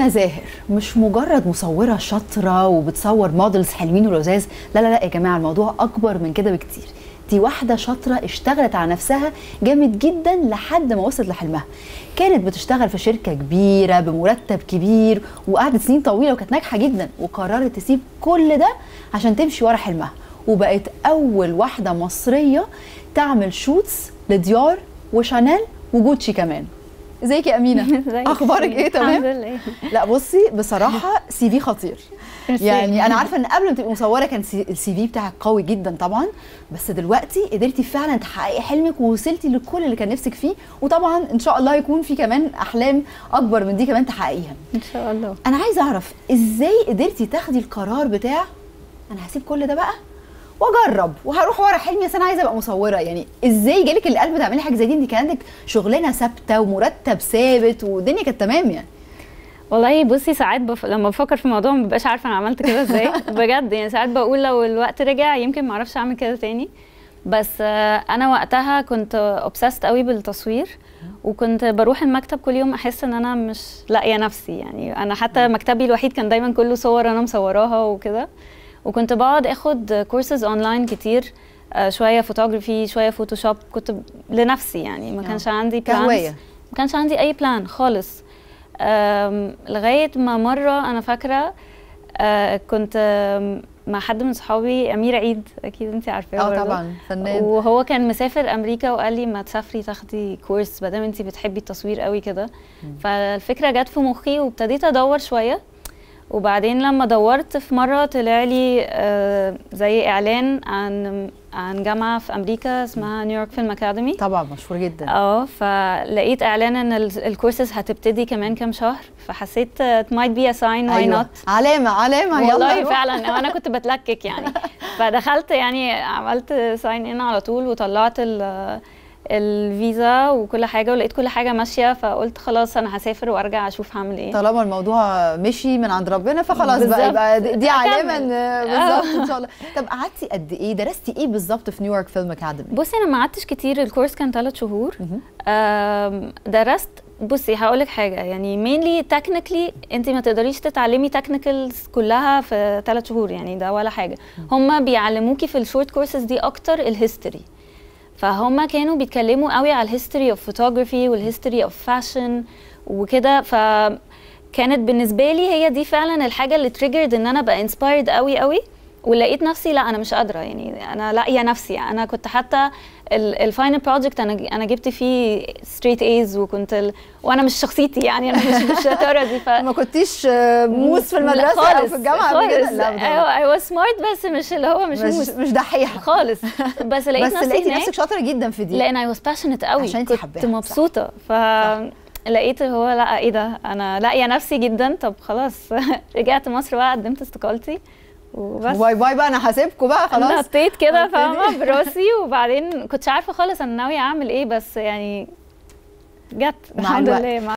أمينة زاهر مش مجرد مصورة شاطرة وبتصور موديلز حلوين ولذاذ لا لا لا يا جماعة الموضوع أكبر من كده بكتير دي واحدة شاطرة اشتغلت على نفسها جامد جدا لحد ما وصلت لحلمها كانت بتشتغل في شركة كبيرة بمرتب كبير وقعدت سنين طويلة وكانت ناجحة جدا وقررت تسيب كل ده عشان تمشي ورا حلمها وبقت أول واحدة مصرية تعمل شوتس لديار وشانيل وجوتشي كمان ازيك يا امينه ازيك؟ اخبارك ايه تمام الحمد لله لا بصي بصراحه سي في خطير ميرسي. يعني انا عارفه ان قبل ما تبقي مصوره كان سي- السي في بتاعك قوي جدا طبعا بس دلوقتي قدرتي فعلا تحققي حلمك ووصلتي لكل اللي كان نفسك فيه وطبعا ان شاء الله يكون في كمان احلام اكبر من دي كمان تحققيها ان شاء الله انا عايزه اعرف ازاي قدرتي تاخدي القرار بتاع انا هسيب كل ده بقى واجرب وهروح ورا حلمي بس انا عايزه ابقى مصوره يعني ازاي جالك القلب تعملي حاجه زي دي انت كان عندك شغلانه ثابته ومرتب ثابت والدنيا كانت تمام يعني والله بصي ساعات بف... لما بفكر في الموضوع ما ببقاش عارفه انا عملت كده ازاي بجد يعني ساعات بقول لو الوقت رجع يمكن ما اعرفش اعمل كده تاني بس آه، انا وقتها كنت اوبسست قوي بالتصوير وكنت بروح المكتب كل يوم احس ان انا مش لاقيه نفسي يعني انا حتى مكتبي الوحيد كان دايما كله صور انا مصوراها وكده وكنت بقعد اخد كورسز اونلاين كتير آه، شويه فوتوغرافي شويه فوتوشوب كنت ب- لنفسي يعني ما آه. كانش عندي كهواية. plans. ما كانش عندي اي بلان خالص أم، لغايه ما مره انا فاكره أه، كنت أم، مع حد من صحابي امير عيد اكيد انت عارفاه اه برضه. طبعا فنان وهو كان مسافر امريكا وقال لي ما تسافري تاخدي كورس ما دام انت بتحبي التصوير قوي كده فالفكره جت في مخي وابتديت ادور شويه وبعدين لما دورت في مره طلع لي آه، زي اعلان عن عن جامعه في امريكا اسمها نيويورك فيلم اكاديمي طبعا مشهور جدا اه فلقيت اعلان ان ال- الكورسز هتبتدي كمان كام شهر فحسيت uh, it might be a sign why أيوة. not علامه علامه يلا والله نروح. فعلا انا كنت بتلكك يعني فدخلت يعني عملت ساين ان على طول وطلعت ال الفيزا وكل حاجه ولقيت كل حاجه ماشيه فقلت خلاص انا هسافر وارجع اشوف هعمل ايه طالما الموضوع مشي من عند ربنا فخلاص بقى بالظبط. يبقى دي دي علامه ان أكمل. بالظبط ان شاء الله طب قعدتي قد ايه درستي ايه بالظبط في نيويورك فيلم اكاديمي بصي انا ما قعدتش كتير الكورس كان ثلاث شهور مهم. آم، درست بصي هقول لك حاجه يعني مينلي تكنيكلي انت ما تقدريش تتعلمي تكنيكالز كلها في ثلاث شهور يعني ده ولا حاجه هم بيعلموكي في الشورت كورسز دي اكتر الهيستوري فهم كانوا بيتكلموا قوي على الهيستوري اوف فوتوغرافي والهيستوري اوف فاشن وكده ف كانت بالنسبه لي هي دي فعلا الحاجه اللي تريجرد ان انا ابقى انسبايرد قوي قوي ولقيت نفسي لا انا مش قادره يعني انا لاقيه نفسي انا كنت حتى الفاينل بروجكت انا انا جبت فيه ستريت ايز وكنت ال... وانا مش شخصيتي يعني انا مش مش الشطاره دي ف ما كنتيش آه، موس في لا المدرسه او خالص، في الجامعه قبل كده خالص لا بجد. ايوه ايوه سمارت بس مش اللي هو مش, مش موس مش دحيحه خالص بس لقيت بس نفسي لقيتي هناك نفسك شاطره جدا في دي لان اي واز باشنت قوي عشان انت كنت حباها، صح. مبسوطه ف لقيت هو لا ايه ده انا لاقيه نفسي جدا طب خلاص رجعت مصر بقى قدمت استقالتي وبس باي باي بقى انا هسيبكم بقى خلاص نطيت كده هبتدي. فاهمه براسي وبعدين كنتش عارفه خالص انا ناويه اعمل ايه بس يعني جت مع الحمد الوقت. لله مع